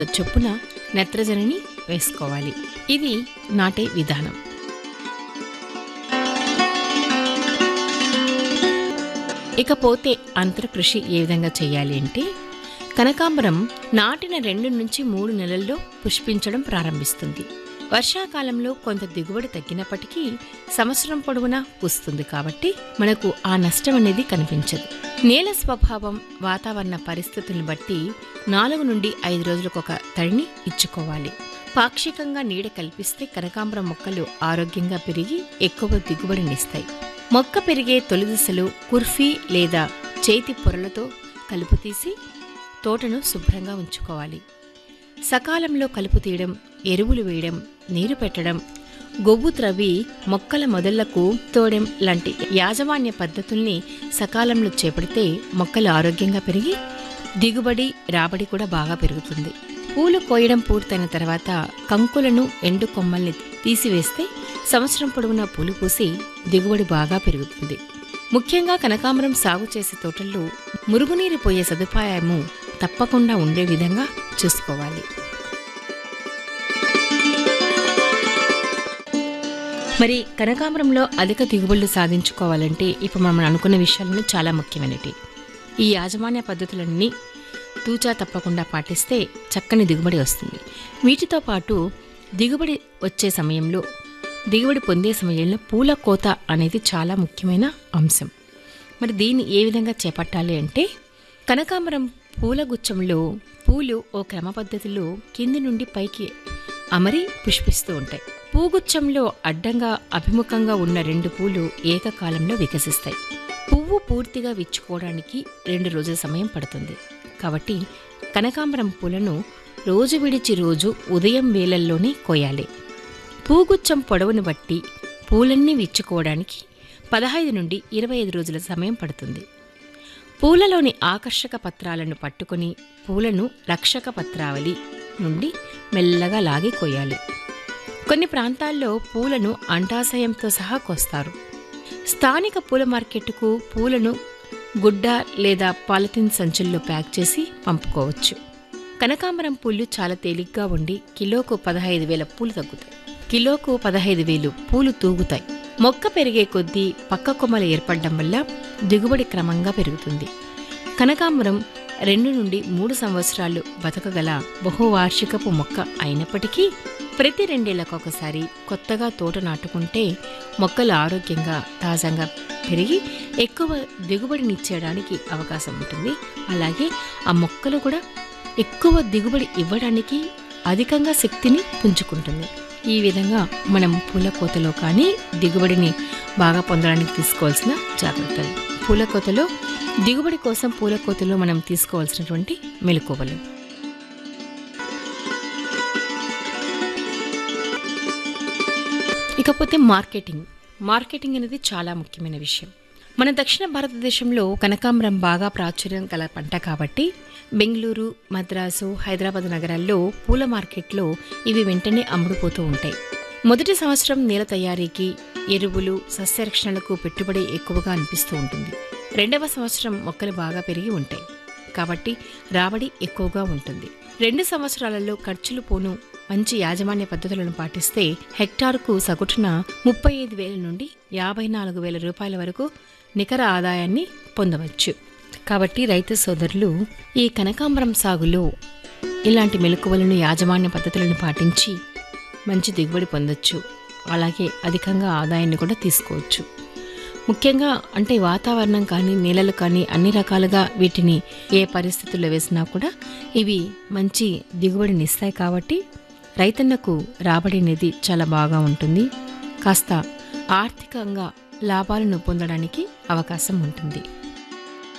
చొప్పున నత్రజనిని వేసుకోవాలి ఇది నాటే విధానం ఇకపోతే అంతర కృషి ఏ విధంగా చేయాలి అంటే కనకాంబరం నాటిన రెండు నుంచి మూడు నెలల్లో పుష్పించడం ప్రారంభిస్తుంది వర్షాకాలంలో కొంత దిగుబడి తగ్గినప్పటికీ సంవత్సరం పొడవునా పూస్తుంది కాబట్టి మనకు ఆ నష్టం అనేది కనిపించదు నేల స్వభావం వాతావరణ పరిస్థితులను బట్టి నాలుగు నుండి ఐదు రోజులకు ఒక తడిని ఇచ్చుకోవాలి పాక్షికంగా నీడ కల్పిస్తే కనకాంబరం మొక్కలు ఆరోగ్యంగా పెరిగి ఎక్కువ దిగుబడినిస్తాయి మొక్క పెరిగే తొలి దశలో కుర్ఫీ లేదా చేతి పొరలతో కలుపు తీసి తోటను శుభ్రంగా ఉంచుకోవాలి సకాలంలో కలుపు తీయడం ఎరువులు వేయడం నీరు పెట్టడం గొవ్వు త్రవ్వి మొక్కల మొదళ్లకు తోడెం లాంటి యాజమాన్య పద్ధతుల్ని సకాలంలో చేపడితే మొక్కలు ఆరోగ్యంగా పెరిగి దిగుబడి రాబడి కూడా బాగా పెరుగుతుంది పూలు కోయడం పూర్తయిన తర్వాత కంకులను ఎండు కొమ్మల్ని తీసివేస్తే సంవత్సరం పొడవునా పూలు పూసి దిగుబడి బాగా పెరుగుతుంది ముఖ్యంగా కనకాంబరం సాగు చేసే తోటల్లో మురుగునీరు పోయే సదుపాయము తప్పకుండా ఉండే విధంగా చూసుకోవాలి మరి కనకాంబరంలో అధిక దిగుబడులు సాధించుకోవాలంటే ఇప్పుడు మనం అనుకున్న విషయాలను చాలా ముఖ్యమైనవి ఈ యాజమాన్య పద్ధతులన్నీ తూచా తప్పకుండా పాటిస్తే చక్కని దిగుబడి వస్తుంది వీటితో పాటు దిగుబడి వచ్చే సమయంలో దిగుబడి పొందే సమయంలో పూల కోత అనేది చాలా ముఖ్యమైన అంశం మరి దీన్ని ఏ విధంగా చేపట్టాలి అంటే కనకాంబరం పూల గుచ్చంలో పూలు ఓ క్రమ పద్ధతిలో కింది నుండి పైకి అమరి పుష్పిస్తూ ఉంటాయి పూగుచ్చంలో అడ్డంగా అభిముఖంగా ఉన్న రెండు పూలు ఏకకాలంలో వికసిస్తాయి పువ్వు పూర్తిగా విచ్చుకోవడానికి రెండు రోజుల సమయం పడుతుంది కాబట్టి కనకాంబరం పూలను రోజు విడిచి రోజు ఉదయం వేళల్లోనే కోయాలి పూగుచ్చం పొడవును బట్టి పూలన్నీ విచ్చుకోవడానికి పదహైదు నుండి ఇరవై ఐదు రోజుల సమయం పడుతుంది పూలలోని ఆకర్షక పత్రాలను పట్టుకొని పూలను రక్షక పత్రావళి నుండి మెల్లగా లాగి కోయాలి కొన్ని ప్రాంతాల్లో పూలను అంటాశయంతో సహా కోస్తారు స్థానిక పూల మార్కెట్కు పూలను గుడ్డ లేదా పాలిథిన్ సంచుల్లో ప్యాక్ చేసి పంపుకోవచ్చు కనకాంబరం పూలు చాలా తేలిగ్గా ఉండి కిలోకు పదహైదు వేల పూలు తగ్గుతాయి కిలోకు పదహైదు వేలు పూలు తూగుతాయి మొక్క పెరిగే కొద్దీ పక్క కొమ్మలు ఏర్పడడం వల్ల దిగుబడి క్రమంగా పెరుగుతుంది కనకాంబరం రెండు నుండి మూడు సంవత్సరాలు బతకగల బహువార్షికపు మొక్క అయినప్పటికీ ప్రతి రెండేళ్లకు ఒకసారి కొత్తగా తోట నాటుకుంటే మొక్కలు ఆరోగ్యంగా తాజాగా పెరిగి ఎక్కువ దిగుబడినిచ్చేయడానికి అవకాశం ఉంటుంది అలాగే ఆ మొక్కలు కూడా ఎక్కువ దిగుబడి ఇవ్వడానికి అధికంగా శక్తిని పుంజుకుంటుంది ఈ విధంగా మనం పూల కోతలో కానీ దిగుబడిని బాగా పొందడానికి తీసుకోవాల్సిన జాగ్రత్తలు పూల కోతలో దిగుబడి కోసం పూల కోతలో మనం తీసుకోవాల్సినటువంటి మెలకువలు ఇకపోతే మార్కెటింగ్ మార్కెటింగ్ అనేది చాలా ముఖ్యమైన విషయం మన దక్షిణ భారతదేశంలో కనకాంబరం బాగా ప్రాచుర్యం గల పంట కాబట్టి బెంగళూరు మద్రాసు హైదరాబాద్ నగరాల్లో పూల మార్కెట్లో ఇవి వెంటనే అమ్ముడుపోతూ ఉంటాయి మొదటి సంవత్సరం నేల తయారీకి ఎరువులు సస్యరక్షణలకు పెట్టుబడి ఎక్కువగా అనిపిస్తూ ఉంటుంది రెండవ సంవత్సరం మొక్కలు బాగా పెరిగి ఉంటాయి కాబట్టి రాబడి ఎక్కువగా ఉంటుంది రెండు సంవత్సరాలలో ఖర్చులు పోను మంచి యాజమాన్య పద్ధతులను పాటిస్తే హెక్టార్కు సగటున ముప్పై ఐదు వేల నుండి యాభై నాలుగు వేల రూపాయల వరకు నికర ఆదాయాన్ని పొందవచ్చు కాబట్టి రైతు సోదరులు ఈ కనకాంబరం సాగులో ఇలాంటి మెలకువలను యాజమాన్య పద్ధతులను పాటించి మంచి దిగుబడి పొందొచ్చు అలాగే అధికంగా ఆదాయాన్ని కూడా తీసుకోవచ్చు ముఖ్యంగా అంటే వాతావరణం కానీ నేలలు కానీ అన్ని రకాలుగా వీటిని ఏ పరిస్థితుల్లో వేసినా కూడా ఇవి మంచి దిగుబడిని ఇస్తాయి కాబట్టి రైతన్నకు రాబడి అనేది చాలా బాగా ఉంటుంది కాస్త ఆర్థికంగా లాభాలను పొందడానికి అవకాశం ఉంటుంది